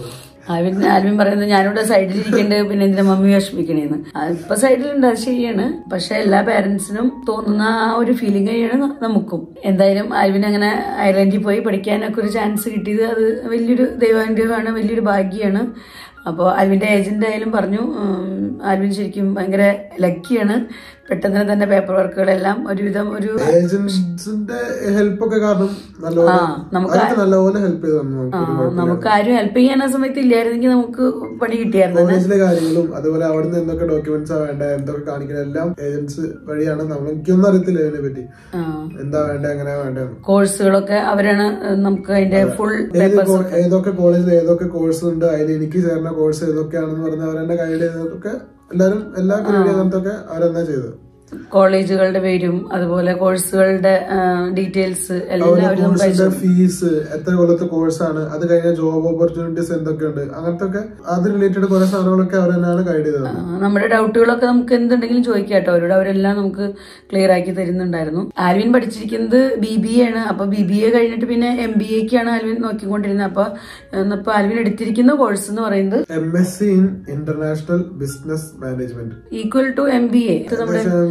ആൽവിൻ ആൽവിൻ പറയുന്നത് ഞാനിവിടെ സൈഡിൽ ഇരിക്കേണ്ടത് പിന്നെ എന്തിനാ മമ്മി വിഷമിക്കണേന്ന് ആ, ഇപ്പൊ സൈഡിലുണ്ട് അത് ശരിയാണ് പക്ഷെ എല്ലാ പേരൻസിനും തോന്നുന്ന ആ ഒരു ഫീലിംഗ് തന്നെയാണ് ന- നമുക്കും എന്തായാലും ആൽവിൻ അങ്ങനെ അയർലൻഡിൽ പോയി പഠിക്കാനൊക്കെ ഒരു ചാൻസ് കിട്ടിയത് അത് വലിയൊരു ദൈവാനുഗ്രഹമാണ് വലിയൊരു ഭാഗ്യമാണ് അപ്പോൾ ആൽവിന്റെ ഏജന്റ് ആയാലും പറഞ്ഞു ഉം, ആൽവിൻ ശരിക്കും ഭയങ്കര ലക്കിയാണ് പെട്ടെന്ന് തന്നെ പേപ്പർ വർക്കുകളെല്ലാം ഒരുവിധം ഒരു ഏജൻസിന്റെ ഹെൽപ്പ് ഒക്കെ കാരണം നല്ലപോലെ ആ, നമുക്ക് അതൊക്കെ നല്ലപോലെ ഹെൽപ്പ് ചെയ്തു തന്നു നമുക്ക് ആ, ഒരു കുഴപ്പമില്ല. നമുക്ക് ആരും ഹെൽപ്പ് ചെയ്യാൻ ആ സമയത്ത് ഇല്ലായിരുന്നെങ്കിൽ നമുക്ക് പണി കിട്ടിയായിരുന്നു കോളേജിലെ കാര്യങ്ങളും അതുപോലെ അവിടുന്ന് എന്തൊക്കെ ഡോക്യുമെന്റ്സ് ആ വേണ്ട എന്തൊക്കെ കാണിക്കണം എല്ലാം ഏജൻസ് വഴിയാണ് നമ്മൾ എനിക്കൊന്നും അറിയത്തില്ല ഇതിനെ പറ്റി ആ. എന്താ വേണ്ട എങ്ങനെയാ വേണ്ടതെന്ന് കോഴ്സുകളൊക്കെ അവരാണ് നമുക്ക് അതിന്റെ ഫുൾ ഏത് പേപ്പേഴ്സ് കോ- ഏതൊക്കെ കോളേജിൽ ഏതൊക്കെ കോഴ്സ് ഉണ്ട് അതിൽ എനിക്ക് ചേർന്ന കോഴ്സ് ഏതൊക്കെയാണെന്ന് പറഞ്ഞ് അവരെന്നെ ഗൈഡ് ചെയ്തതൊക്കെ എല്ലാരും എല്ലാ ഗൈഡ് ചെയ്തതൊക്കെ അവരെന്നാ ചെയ്തത് കോളേജുകളുടെ പേരും അതുപോലെ കോഴ്സുകളുടെ ഡീറ്റെയിൽസ് എല്ലാം അവർ നമുക്ക് അയച്ചു കോഴ്സിന്റെ ഫീസ് എത്ര കൊല്ലത്തെ കോഴ്സാണ് അത് കഴിഞ്ഞ ജോബ് ഓപ്പർച്യൂണിറ്റീസ് എന്തൊക്കെയുണ്ട് അങ്ങനത്തെ ഒക്കെ അത് റിലേറ്റഡ് കുറെ സാധനങ്ങളൊക്കെ അവർ തന്നെയാണ് ഗൈഡ് ചെയ്തത് ആ, നമ്മുടെ ഡൗട്ടുകളൊക്കെ നമുക്ക് എന്തുണ്ടെങ്കിലും ചോദിക്കാം കേട്ടോ അവരോട് അവരെല്ലാം നമുക്ക് ക്ലിയർ ആക്കി തരുന്നുണ്ടായിരുന്നു ആൽവിൻ പഠിച്ചിരിക്കുന്നത് ബി ബി എ ആണ് അപ്പൊ ബി ബി എ കഴിഞ്ഞിട്ട് പിന്നെ എം ബി എക്കാണ് ആൽവിൻ നോക്കിക്കൊണ്ടിരുന്നത് അപ്പൊ ഇന്നിപ്പോ ആൽവിൻ എടുത്തിരിക്കുന്ന കോഴ്സ് എന്ന് പറയുന്നത് M S C in international business management equal to M B A നമ്മുടെ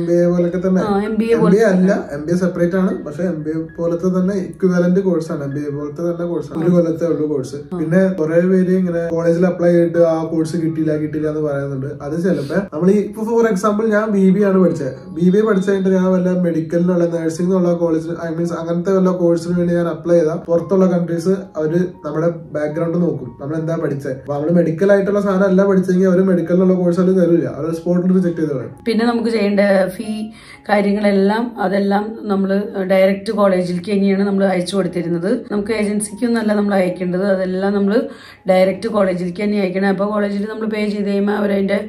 ബി എ പോലൊക്കെ തന്നെ M B A M B A അല്ല എം ബി എ സെപ്പറേറ്റ് ആണ് പക്ഷെ എം ബി എ പോലത്തെ തന്നെ ഇക്വിവാലന്റ് കോഴ്സാണ് എം ബി എ പോലത്തെ തന്നെ കോഴ്സാണ് ഒരു കൊല്ലത്തെ ഉള്ളൂ കോഴ്സ് പിന്നെ കുറെ പേര് ഇങ്ങനെ കോളേജിൽ അപ്ലൈ ചെയ്തിട്ട് ആ കോഴ്സ് കിട്ടിയില്ല കിട്ടിയില്ല എന്ന് പറയുന്നുണ്ട് അത് ചിലപ്പോ നമ്മൾ ഈ ഇപ്പൊ ഫോർ എക്സാമ്പിൾ ഞാൻ ബി ബി ആണ് പഠിച്ചത് ബി ബി എ പഠിച്ചു കഴിഞ്ഞിട്ട് ഞാൻ വല്ല മെഡിക്കലിനുള്ള നഴ്സിംഗ് ഉള്ള കോളേജിൽ ഐ മീൻസ് അങ്ങനത്തെ വല്ല കോഴ്സിന് വേണ്ടി ഞാൻ അപ്ലൈ ചെയ്താൽ പുറത്തുള്ള കൺട്രീസ് അവര് നമ്മുടെ ബാക്ക്ഗ്രൗണ്ട് നോക്കും നമ്മൾ എന്താ പഠിച്ചത് അപ്പൊ നമ്മള് മെഡിക്കൽ ആയിട്ടുള്ള സാധനം അല്ല പഠിച്ചെങ്കിൽ അവർ മെഡിക്കലിനുള്ള കോഴ്സ് അവർ തരില്ല അവർ സ്പോട്ടിൽ റിജക്ട് ചെയ്ത് കളയും പിന്നെ നമുക്ക് ചെയ്യേണ്ട ഫീ കാര്യങ്ങളെല്ലാം അതെല്ലാം നമ്മൾ ഡയറക്റ്റ് കോളേജിലേക്ക് തന്നെയാണ് നമ്മൾ അയച്ചു കൊടുത്തിരുന്നത് നമുക്ക് ഏജൻസിക്കൊന്നല്ല നമ്മൾ അയക്കേണ്ടത് അതെല്ലാം നമ്മൾ ഡയറക്റ്റ് കോളേജിലേക്ക് തന്നെ അയക്കണം അപ്പോൾ കോളേജിൽ നമ്മൾ പേ ചെയ്ത് കഴിയുമ്പോൾ അവരതിൻ്റെ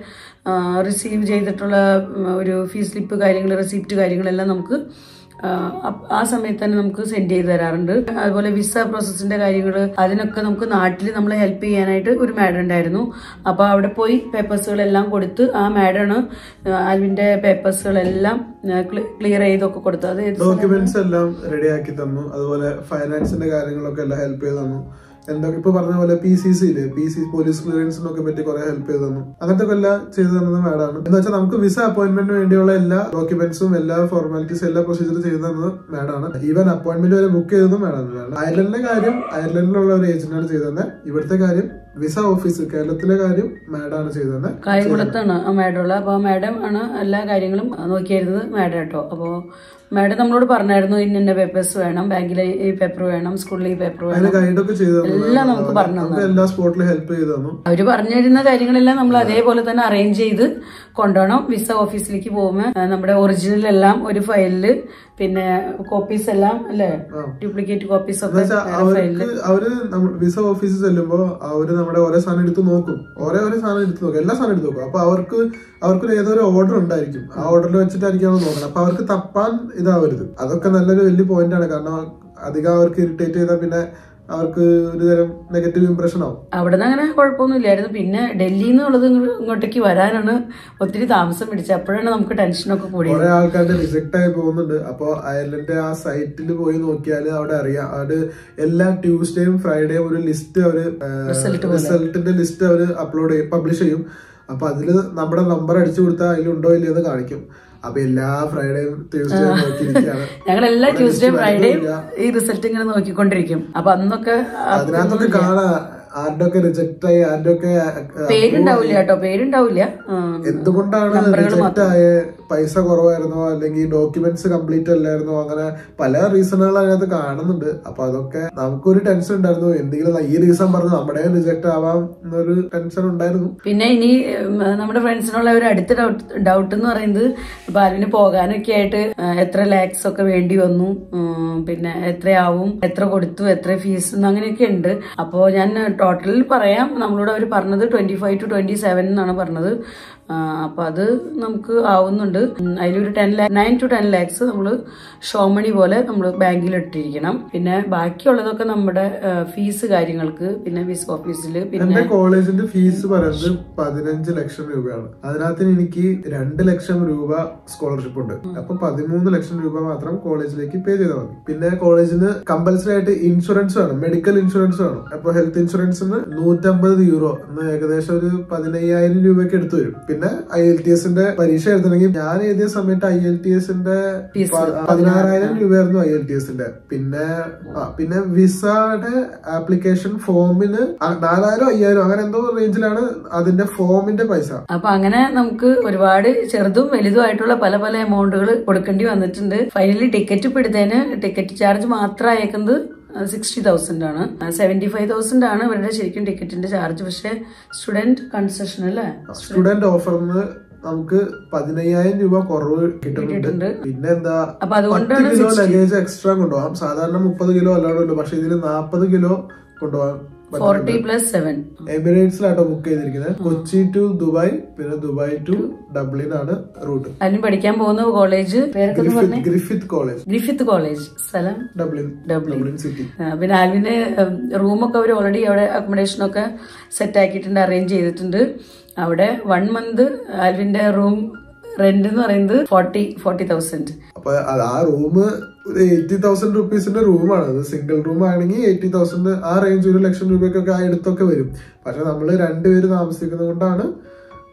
റിസീവ് ചെയ്തിട്ടുള്ള ഉം, ഒരു ഫീസ് സ്ലിപ്പ് കാര്യങ്ങൾ റെസിപ്റ്റ് കാര്യങ്ങളെല്ലാം നമുക്ക് ആ, അപ്- ആ സമയത്ത് തന്നെ നമുക്ക് സെൻഡ് ചെയ്ത് തരാറുണ്ട് അതുപോലെ വിസ പ്രോസസ്സിന്റെ കാര്യങ്ങൾ അതിനൊക്കെ നമുക്ക് നാട്ടിൽ നമ്മളെ ഹെൽപ്പ് ചെയ്യാനായിട്ട് ഒരു മാഡം ഉണ്ടായിരുന്നു അപ്പോൾ അവിടെ പോയി പേപ്പേഴ്സുകളെല്ലാം കൊടുത്ത് ആ മാഡമാണ് അതിന്റെ പേപ്പേഴ്സുകളെല്ലാം ക്ലിയർ ചെയ്തൊക്കെ കൊടുത്തത് അത് ഏത് ഡോക്യുമെന്റ്സ് എല്ലാം റെഡിയാക്കി തന്നു അതുപോലെ ഫൈനാൻസിന്റെ കാര്യങ്ങളൊക്കെ എല്ലാം ഹെൽപ്പ് ചെയ്ത് തന്നു എന്തൊക്കെ ഇപ്പൊ പറഞ്ഞ പോലെ പി സി സി ഇല്ലേ പി സി പോലീസ് ക്ലിയറൻസിനൊക്കെ പറ്റി കുറെ ഹെൽപ്പ് ചെയ്ത് തന്നു അങ്ങനത്തെ ഒക്കെ എല്ലാം ചെയ്തു തന്നത് മാഡാണ് എന്ന് വെച്ചാൽ നമുക്ക് വിസ അപ്പോയിന്റ്മെന്റിന് വേണ്ടിയുള്ള എല്ലാ ഡോക്യുമെന്റ്സും എല്ലാ ഫോർമാലിറ്റീസും എല്ലാ പ്രൊസീജിയർ ചെയ്തു തന്നത് മാഡാണ് ഈവൻ അപ്പോയിന്റ്മെന്റ് വരെ ബുക്ക് ചെയ്തതും മാഡാണ് അയർലൻഡിന്റെ കാര്യം അയർലൻഡിലുള്ള ഒരു ഏജന്റാണ് ചെയ്തു തന്നെ ഇവിടുത്തെ കാര്യം വിസ ഓഫീസ് കേരളത്തിലെ കാര്യം മാഡാണ് ചെയ്തു തന്നെ കായംകുളത്താണ് ആ മാഡം ഉള്ളത് അപ്പോൾ ആ മാഡം ആണ് എല്ലാ കാര്യങ്ങളും നോക്കിയിരുന്നത് മാഡം കേട്ടോ അപ്പോൾ മാഡം നമ്മളോട് പറഞ്ഞായിരുന്നു ഇന്ന ഇന്ന പേപ്പേഴ്സ് വേണം ബാങ്കിലെ ഈ പേപ്പർ വേണം സ്കൂളിൽ ഈ പേപ്പർ അതിന് വേണം ഗൈഡൊക്കെ ചെയ്തു തന്നു എല്ലാം നമുക്ക് പറഞ്ഞു നമുക്ക് എല്ലാ സ്പോട്ടിലും ഹെൽപ്പ് ചെയ്തു തന്നു അവര് പറഞ്ഞിരുന്ന കാര്യങ്ങളെല്ലാം നമ്മൾ അതേപോലെ തന്നെ അറേഞ്ച് ചെയ്ത് കൊണ്ടുപോകണം വിസ ഓഫീസിലേക്ക് പോകുമ്പോൾ ആ, നമ്മുടെ ഒറിജിനൽ എല്ലാം ഒരു ഫയലില് പിന്നെ കോപ്പീസ് എല്ലാം അല്ലേ ഡ്യൂപ്ലിക്കേറ്റ് കോപ്പീസ് ഒക്കെ എന്നുവെച്ചാ അവർക്ക് അവര് നമ്മ- വിസ ഓഫീസിൽ ചെല്ലുമ്പോ അവര് നമ്മുടെ ഓരോ സാധനം എടുത്ത് നോക്കും ഓരോ ഓരോ സാധനം എടുത്ത് നോക്കും എല്ലാ സാധനം എടുത്ത് നോക്കും അപ്പൊ അവർക്ക് അവർക്ക് ഏതോ ഒരു ഓർഡർ ഉണ്ടായിരിക്കും ആ ഓർഡറിൽ വെച്ചിട്ടായിരിക്കും അവർ നോക്കണം അപ്പൊ അവർക്ക് തപ്പാൻ ഇതാവരുത് അതൊക്കെ നല്ലൊരു വലിയ പോയിന്റ് ആണ് കാരണം അധികം അവർക്ക് ഇറിറ്റേറ്റ് ചെയ്താൽ പിന്നെ അവർക്ക് ഒരു തരം നെഗറ്റീവ് ഇംപ്രഷൻ ആവും അവിടെ നിന്ന് അങ്ങനെ കുഴപ്പമൊന്നുമില്ലായിരുന്നു പിന്നെ ഡൽഹിയിൽ നിന്നുള്ളത് ഇങ്ങോട്ടേക്ക് വരാനാണ് ഒത്തിരി താമസം പിടിച്ചത് അപ്പോഴാണ് നമുക്ക് ടെൻഷനൊക്കെ കൂടിയത് കുറെ ആൾക്കാരുടെ റിജക്ട് ആയി പോകുന്നുണ്ട് അപ്പൊ അയർലൻഡ് ആ സൈറ്റിൽ പോയി നോക്കിയാൽ അവിടെ അറിയാം അവിടെ എല്ലാ ട്യൂസ്ഡേയും ഫ്രൈഡേയും ഒരു ലിസ്റ്റ് അവര് റിസൾട്ടിന്റെ ലിസ്റ്റ് അവര് അപ്ലോഡ് ചെയ്യും പബ്ലിഷ് ചെയ്യും അപ്പൊ അതില് നമ്മുടെ നമ്പർ അടിച്ചു കൊടുത്താൽ അതിലുണ്ടോ ഇല്ലയോ എന്ന് കാണിക്കും അപ്പൊ എല്ലാ ഫ്രൈഡേയും ട്യൂസ്ഡേയും നോക്കിയിരിക്കുകയാണ് ഞങ്ങൾ എല്ലാ അവിടെ ട്യൂസ്ഡേയും list ഫ്രൈഡേയും വരുന്നില്ല. ഈ റിസൾട്ട് ഇങ്ങനെ നോക്കിക്കൊണ്ടിരിക്കും അപ്പൊ അന്നൊക്കെ ആ അതിനകത്തൊക്കെ കാണാം ആരുടെ ഒക്കെ റിജക്ട് ആയി ആരുടെ ഒക്കെ പേരുണ്ടാവില്ല കേട്ടോ പേരുണ്ടാവില്ല ആ. എന്തുകൊണ്ടാണ് നമ്പറുകൾ റിജക്ട് ആയ പൈസ കുറവായിരുന്നോ അല്ലെങ്കിൽ ഡോക്യുമെന്റ്സ് കംപ്ലീറ്റ് അല്ലായിരുന്നോ അങ്ങനെ പല റീസണുകൾ അതിനകത്ത് കാണുന്നുണ്ട് അപ്പൊ അതൊക്കെ നമുക്കൊരു ടെൻഷൻ ഉണ്ടായിരുന്നു എന്തെങ്കിലും ഈ റീസൺ പറഞ്ഞ് നമ്മുടെ റിജക്ട് ആവാം എന്നൊരു ടെൻഷൻ ഉണ്ടായിരുന്നു പിന്നെ ഇനി ഉം, നമ്മുടെ ഫ്രണ്ട്സിനുള്ള ഒരു അടുത്ത ഡൗട്ട് ഡൗട്ട് എന്ന് പറയുന്നത് ഇപ്പൊ അതിന് പോകാനൊക്കെ ആയിട്ട് ആ, എത്ര ലാക്സ് ഒക്കെ വേണ്ടി വന്നു ഉം, പിന്നെ എത്രയാവും എത്ര കൊടുത്തു എത്ര ഫീസ് അങ്ങനെയൊക്കെ ഉണ്ട് അപ്പോൾ ഞാൻ ടോട്ടൽ പറയാം നമ്മളോട് അവർ പറഞ്ഞത് twenty five to twenty seven എന്നാണ് പറഞ്ഞത് ആ, അപ്പൊ അത് നമുക്ക് ആവുന്നുണ്ട് ഉം, അതിലൊരു ten lakh nine to ten lakhs നമ്മൾ ഷോമണി പോലെ നമ്മൾ ബാങ്കിൽ ഇട്ടിരിക്കണം പിന്നെ ബാക്കിയുള്ളതൊക്കെ നമ്മുടെ ഫീസ് കാര്യങ്ങൾക്ക് പിന്നെ വിസ് ഓഫീസിൽ പിന്നെ എന്റെ കോളേജിന്റെ ഫീസ് പറയുന്നത് പതിനഞ്ച് ലക്ഷം രൂപയാണ് അതിനകത്ത് എനിക്ക് രണ്ട് ലക്ഷം രൂപ സ്കോളർഷിപ്പ് ഉണ്ട് അപ്പൊ പതിമൂന്ന് ലക്ഷം രൂപ മാത്രം കോളേജിലേക്ക് പേ ചെയ്താൽ മതി പിന്നെ കോളേജിന് കമ്പൽസറി ആയിട്ട് ഇൻഷുറൻസ് വേണം മെഡിക്കൽ ഇൻഷുറൻസ് വേണം അപ്പൊ ഹെൽത്ത് ഇൻഷുറൻസിന് നൂറ്റമ്പത് യൂറോ എന്ന് ഏകദേശം ഒരു പതിനയ്യായിരം രൂപയ്ക്ക് എടുത്തു വരും പിന്നെ ഐ എൽ ടി എസിന്റെ പരീക്ഷ എഴുതണമെങ്കിൽ ഞാൻ എഴുതിയ സമയത്ത് ഐ എൽ ടി എസിന്റെ Fees പതിനാറായിരം രൂപയായിരുന്നു ഐ എൽ ടി എസിന്റെ പിന്നെ ആ, പിന്നെ വിസയുടെ ആപ്ലിക്കേഷൻ ഫോമിന് ആ, നാലായിരം അയ്യായിരം അങ്ങനെ എന്തോ റേഞ്ചിലാണ് അതിന്റെ ഫോമിന്റെ പൈസ അപ്പൊ അങ്ങനെ നമുക്ക് ഒരുപാട് ചെറുതും വലുതുമായിട്ടുള്ള പല പല എമൗണ്ടുകൾ കൊടുക്കേണ്ടി വന്നിട്ടുണ്ട് ഫൈനലി ടിക്കറ്റ് പിടുത്തതിന് ടിക്കറ്റ് ചാർജ് മാത്രം അയക്കുന്നത് സിക്സ്റ്റി തൗസൻഡ് ആണ് സെവന്റി ഫൈവ് തൗസൻഡ് ആണ് ഇവരുടെ ശരിക്കും ടിക്കറ്റിന്റെ ചാർജ് പക്ഷെ സ്റ്റുഡന്റ് കൺസെഷൻ അല്ലേ സ്റ്റുഡന്റ് ഓഫറിന് നമുക്ക് പതിനയ്യായിരം രൂപ കുറവ് കിട്ടുന്നുണ്ട് കിട്ടുന്നുണ്ട്. പിന്നെ എന്താ അപ്പൊ പത്ത് അതുകൊണ്ടാണ് കിലോ ലഗേജ് എക്സ്ട്രാ കൊണ്ടുപോകാം സാധാരണ മുപ്പത് കിലോ അല്ലാതെ ഉണ്ട് പക്ഷെ ഇതിൽ നാപ്പത് കിലോ കൊണ്ടുപോകാൻ ഫോർട്ടി പ്ലസ് സെവൻ എമിറേറ്റ്സിലാട്ടോ ബുക്ക് ചെയ്തിരിക്കുന്നത് കൊച്ചി ടു ദുബായ് പിന്നെ ദുബായ് ടു ഡബ്ലിൻ ആണ് റൂട്ട് അതിന് പഠിക്കാൻ പോകുന്ന കോളേജ് പേരൊക്കെ ഒന്ന് പറഞ്ഞേ Griffith Griffith college Griffith college സ്ഥലം ഡബ്ലിൻ ഡബ്ലിൻ ഡബ്ലിൻ സിറ്റി ആ, പിന്നെ ആൽവിന് റൂമൊക്കെ അവർ ഓൾറെഡി അവിടെ അക്കോമഡേഷനൊക്കെ സെറ്റ് ആക്കിയിട്ടുണ്ട് അറേഞ്ച് ചെയ്തിട്ടുണ്ട് അവിടെ വൺ മന്ത് ആൽവിന്റെ റൂം റെന്റ് എന്ന് പറയുന്നത് ഫോർട്ടി ഫോർട്ടി തൗസൻഡ് അപ്പൊ അത് ആ റൂം ഒരു എയ്റ്റി തൗസൻഡ് റുപ്പീസിന്റെ റൂമാണ് അത് സിംഗിൾ റൂം ആണെങ്കിൽ എയ്റ്റി തൗസൻഡ് ആ റേഞ്ച് ഒരു ലക്ഷം രൂപയ്ക്കൊക്കെ ആ എടുത്തൊക്കെ വരും പക്ഷെ നമ്മൾ രണ്ടുപേര് താമസിക്കുന്നത് കൊണ്ടാണ്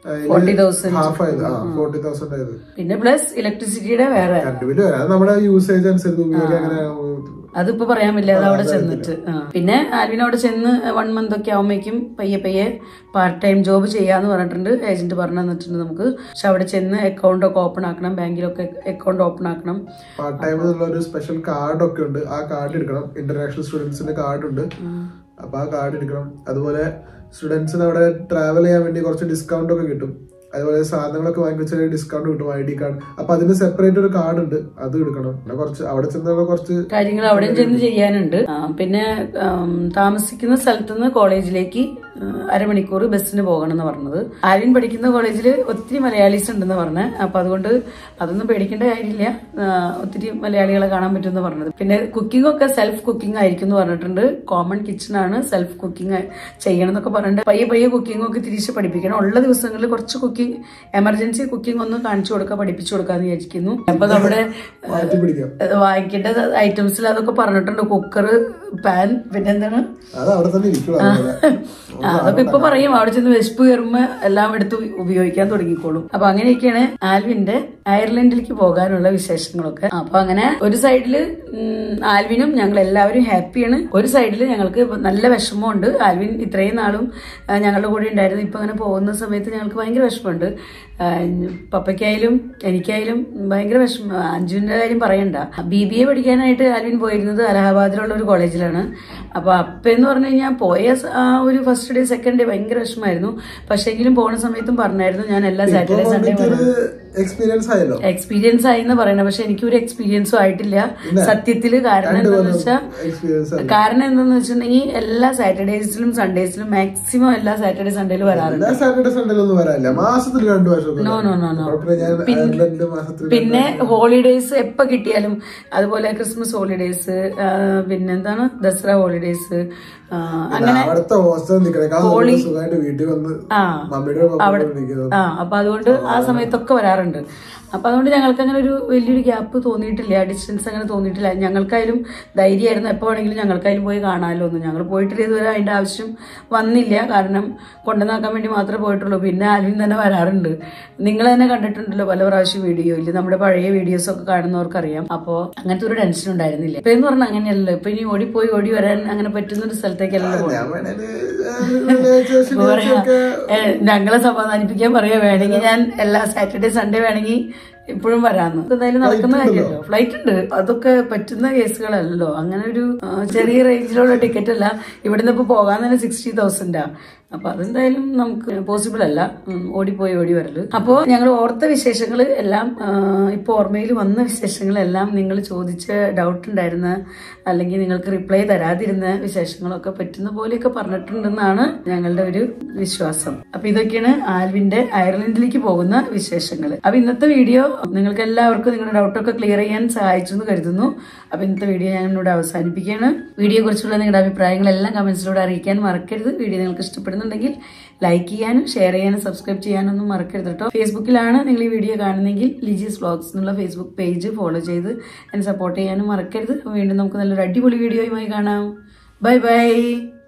ഫോർട്ടി തൗസൻഡ് ഹാഫ് ആയത് ആ ഫോർട്ടി തൗസൻഡ് ആയത് പിന്നെ പ്ലസ് ഇലക്ട്രിസിറ്റിയുടെ വേറെ കറണ്ട് ബില്ല് വരാം അത് നമ്മുടെ യൂസേജ് അനുസരിച്ച് ഉപയോഗിക്കാൻ അങ്ങനെ അതിപ്പോ പറയാൻ പറ്റില്ല അത് അവിടെ ചെന്നിട്ട് ആ. പിന്നെ ആൽവിൻ അവിടെ ചെന്ന് വൺ മന്ത് ഒക്കെ ആവുമ്പോഴേക്കും പയ്യെ പയ്യെ പാർട്ട് ടൈം ജോബ് ചെയ്യാന്ന് പറഞ്ഞിട്ടുണ്ട് ഏജന്റ് പറഞ്ഞു തന്നിട്ടുണ്ട് നമുക്ക് പക്ഷെ അവിടെ ചെന്ന് അക്കൗണ്ട് ഒക്കെ ഓപ്പൺ ആക്കണം ബാങ്കിലൊക്കെ അക്കൗണ്ട് ഓപ്പൺ ആക്കണം പാർട്ട് ടൈം എന്നുള്ള ഒരു സ്പെഷ്യൽ കാർഡ് ഒക്കെ ഉണ്ട് ആ കാർഡ് എടുക്കണം ഇന്റർനാഷണൽ സ്റ്റുഡൻസിന്റെ കാർഡ് ഉണ്ട് അപ്പൊ ആ കാർഡ് എടുക്കണം അതുപോലെ സ്റ്റുഡൻസിന് അവിടെ ട്രാവൽ ചെയ്യാൻ വേണ്ടി കുറച്ച് ഡിസ്കൗണ്ട് ഒക്കെ കിട്ടും അതുപോലെ സാധനങ്ങളൊക്കെ വാങ്ങിച്ചാൽ ഡിസ്കൗണ്ട് കിട്ടും ഐ ഡി കാർഡ് അപ്പൊ അതിന് സെപ്പറേറ്റ് ഒരു കാർഡ് ഉണ്ട് അത് എടുക്കണം പിന്നെ കുറച്ച് അവിടെ ചെന്നുള്ള കുറച്ച് കാര്യങ്ങൾ അവിടെയും ചെന്ന് ചെയ്യാനുണ്ട് ആ, പിന്നെ ആം, താമസിക്കുന്ന സ്ഥലത്ത് നിന്ന് കോളേജിലേക്ക് ആ, അരമണിക്കൂർ ബസ്സിന് പോകണം എന്ന് പറഞ്ഞത് ആര്യൻ പഠിക്കുന്ന കോളേജിൽ ഒത്തിരി മലയാളീസ് ഉണ്ടെന്ന് പറഞ്ഞ് അപ്പൊ അതുകൊണ്ട് അതൊന്നും പേടിക്കേണ്ട കാര്യമില്ല ആ, ഒത്തിരി മലയാളികളെ കാണാൻ പറ്റുമെന്ന് പറഞ്ഞത് പിന്നെ കുക്കിംഗ് ഒക്കെ സെൽഫ് കുക്കിംഗ് ആയിരിക്കും എന്ന് പറഞ്ഞിട്ടുണ്ട് കോമൺ കിച്ചൺ ആണ് സെൽഫ് കുക്കിംഗ് ചെയ്യണം എന്നൊക്കെ പറഞ്ഞിട്ട് പയ്യെ പയ്യെ കുക്കിംഗ് ഒക്കെ തിരിച്ച് പഠിപ്പിക്കണം ഉള്ള ദിവസങ്ങളിൽ കുറച്ച് കുക്കിംഗ് എമർജൻസി കുക്കിംഗ് ഒന്ന് കാണിച്ചു കൊടുക്കുക പഠിപ്പിച്ചു കൊടുക്കാന്ന് വിചാരിക്കുന്നു അപ്പൊ നമ്മുടെ മാറ്റി പിടിക്കാം അത് വാങ്ങിക്കേണ്ട ഐറ്റംസിൽ അതൊക്കെ പറഞ്ഞിട്ടുണ്ട് കുക്കർ പാൻ പിന്നെ എന്താണ് അത് അവിടെ തന്നെ ഇരിക്കും അതുപോലെ. ആ, അതൊക്കെ ഇപ്പൊ പറയും അവിടെ ചെന്ന് വിശപ്പ് കയറുമ്പോ എല്ലാം എടുത്ത് ഉപയോഗിക്കാൻ തുടങ്ങിക്കോളും അപ്പൊ അങ്ങനെയൊക്കെയാണ് ആൽവിന്റെ അയർലൻഡിലേക്ക് പോകാനുള്ള വിശേഷങ്ങളൊക്കെ അപ്പൊ അങ്ങനെ ഒരു സൈഡില് ഉം, ആൽവിനും ഞങ്ങൾ എല്ലാവരും ഹാപ്പിയാണ് ഒരു സൈഡില് ഞങ്ങൾക്ക് നല്ല വിഷമമുണ്ട് ആൽവിൻ ഇത്രയും നാളും ആ, ഞങ്ങളുടെ കൂടെ ഉണ്ടായിരുന്നു ഇപ്പൊ അങ്ങനെ പോകുന്ന സമയത്ത് ഞങ്ങൾക്ക് ഭയങ്കര വിഷമമുണ്ട് ആ, പപ്പയ്ക്കായാലും എനിക്കായാലും ഭയങ്കര വിഷമം അഞ്ജുവിന്റെ കാര്യം പറയണ്ട ബി ബി എ പഠിക്കാനായിട്ട് ആൽവിൻ പോയിരുന്നത് അലഹാബാദിലുള്ള ഒരു കോളേജിലാണ് അപ്പൊ അപ്പ എന്ന് പറഞ്ഞു കഴിഞ്ഞാൽ പോയ സ- ആ ഒരു ഫസ്റ്റ് ഡേ സെക്കൻഡ് ഡേ ഭയങ്കര വിഷമമായിരുന്നു പക്ഷെ എങ്കിലും പോണ സമയത്തും പറഞ്ഞായിരുന്നു ഞാൻ എല്ലാ സാറ്റർഡേ സൺഡേ ഒരു എക്സ്പീരിയൻസ് ആയല്ലോ എക്സ്പീരിയൻസ് ആയി എന്ന് പറയണത് പക്ഷെ എനിക്ക് ഒരു എക്സ്പീരിയൻസും ആയിട്ടില്ല സത്യത്തില് കാരണം എന്താന്ന് വെച്ചാൽ എക്സ്പീരിയൻസ് കാരണം എന്താന്ന് വെച്ചിട്ടുണ്ടെങ്കിൽ എല്ലാ സാറ്റർഡേസിലും സൺഡേസിലും മാക്സിമം എല്ലാ സാറ്റർഡേ സൺഡേയിലും വരാറുണ്ട് എല്ലാ സാറ്റർഡേ സൺഡേ ഒന്നും വരാനില്ല മാസത്തിൽ രണ്ടു വർഷം No, no, no, no. കുഴപ്പമില്ല ഞാൻ അയർലൻഡ് മാസത്തിൽ പിന്നെ ഹോളിഡേയ്സ് എപ്പോ കിട്ടിയാലും അതുപോലെ ക്രിസ്മസ് ഹോളിഡേയ്സ് പിന്നെന്താണ് ദസറ ഹോളിഡേയ്സ് അങ്ങനെ അവിടുത്തെ ഹോസ്റ്റൽ നിൽക്കണേക്കാൾ സുഖമായിട്ട് വീട്ടിൽ വന്ന് ആ മമ്മിയുടെ പപ്പയുടെ വിളിക്കുന്നത് ആ അപ്പൊ അതുകൊണ്ട് ആ സമയത്തൊക്കെ വരാറുണ്ട് അപ്പൊ അതുകൊണ്ട് ഞങ്ങൾക്ക് അങ്ങനെ ഒരു വലിയൊരു ഗ്യാപ്പ് തോന്നിയിട്ടില്ല ഡിസ്റ്റൻസ് അങ്ങനെ തോന്നിയിട്ടില്ല ഞങ്ങൾക്കായാലും ധൈര്യമായിരുന്നു എപ്പോ വേണമെങ്കിലും ഞങ്ങൾക്കായാലും പോയി കാണാമല്ലോ ഒന്നും ഞങ്ങൾ പോയിട്ടില്ല ഇതുവരെ അതിന്റെ ആവശ്യം വന്നില്ല കാരണം കൊണ്ടുവന്നാക്കാൻ വേണ്ടി മാത്രമേ പോയിട്ടുള്ളൂ പിന്നെ ആൽവിൻ തന്നെ വരാറുണ്ട് നിങ്ങൾ തന്നെ കണ്ടിട്ടുണ്ടല്ലോ പല പ്രാവശ്യം വീഡിയോയിൽ നമ്മുടെ പഴയ വീഡിയോസ് ഒക്കെ കാണുന്നവർക്കറിയാം അപ്പോൾ അങ്ങനത്തെ ഒരു ടെൻഷൻ ഉണ്ടായിരുന്നില്ല ഇപ്പൊ എന്ന് പറഞ്ഞാൽ അങ്ങനെയല്ലല്ലോ ഇപ്പൊ ഇനി ഓടിപ്പോയി ഓടി വരാൻ അങ്ങനെ പറ്റുന്ന ഒരു സ്ഥലത്തേക്കല്ലല്ലോ പോകുന്നത് ഞാൻ വേണേല് relaxation ഒക്കെ ഏ, ഞങ്ങളെ സമാധാനിപ്പിക്കാൻ പറയാ വേണമെങ്കിൽ ഞാൻ എല്ലാ സാറ്റർഡേ സൺഡേ വേണമെങ്കിൽ ഇപ്പോഴും വരാന്ന് എന്തായാലും നടക്കുന്ന കാര്യമല്ലോ ഫ്ലൈറ്റ് ഉണ്ട് അതൊക്കെ പറ്റുന്ന കേസുകളല്ലല്ലോ അങ്ങനെ ഒരു ആ, ചെറിയ റേഞ്ചിലുള്ള ടിക്കറ്റ് അല്ല ഇവിടുന്ന് ഇപ്പൊ പോകാൻ തന്നെ സിക്സ്റ്റി തൗസൻഡാ അപ്പൊ അതെന്തായാലും നമുക്ക് പോസിബിൾ അല്ല ഉം, ഓടിപ്പോയി ഓടി വരല് അപ്പോ ഞങ്ങൾ ഓർത്ത വിശേഷങ്ങൾ എല്ലാം ആ, ഇപ്പൊ ഓർമ്മയിൽ വന്ന വിശേഷങ്ങളെല്ലാം നിങ്ങൾ ചോദിച്ച ഡൗട്ട് ഉണ്ടായിരുന്ന അല്ലെങ്കിൽ നിങ്ങൾക്ക് റിപ്ലൈ തരാതിരുന്ന വിശേഷങ്ങളൊക്കെ പറ്റുന്ന പോലെയൊക്കെ പറഞ്ഞിട്ടുണ്ടെന്നാണ് ഞങ്ങളുടെ ഒരു വിശ്വാസം അപ്പൊ ഇതൊക്കെയാണ് ആൽവിന്റെ അയർലൻഡിലേക്ക് പോകുന്ന വിശേഷങ്ങൾ അപ്പൊ ഇന്നത്തെ വീഡിയോ നിങ്ങൾക്ക് എല്ലാവർക്കും നിങ്ങളുടെ ഡൗട്ടൊക്കെ ക്ലിയർ ചെയ്യാൻ സഹായിച്ചു എന്ന് കരുതുന്നു അപ്പൊ ഇന്നത്തെ വീഡിയോ ഞാൻ ഇവിടെ അവസാനിപ്പിക്കുകയാണ് വീഡിയോയെ കുറിച്ചുള്ള നിങ്ങളുടെ അഭിപ്രായങ്ങളെല്ലാം കമന്റ്സിലൂടെ അറിയിക്കാൻ മറക്കരുത് വീഡിയോ നിങ്ങൾക്ക് ഇഷ്ടപ്പെടുന്നുണ്ടെങ്കിൽ ലൈക്ക് ചെയ്യാനും ഷെയർ ചെയ്യാനും സബ്സ്ക്രൈബ് ചെയ്യാനൊന്നും മറക്കരുത് കേട്ടോ ഫേസ്ബുക്കിലാണ് നിങ്ങൾ ഈ വീഡിയോ കാണുന്നെങ്കിൽ ലിജീസ് വ്ളോഗ്സ് എന്നുള്ള ഫേസ്ബുക്ക് പേജ് ഫോളോ ചെയ്ത് എന്നെ സപ്പോർട്ട് ചെയ്യാനും മറക്കരുത് വീണ്ടും നമുക്ക് നല്ലൊരു അടിപൊളി വീഡിയോയുമായി കാണാം ബൈ ബൈ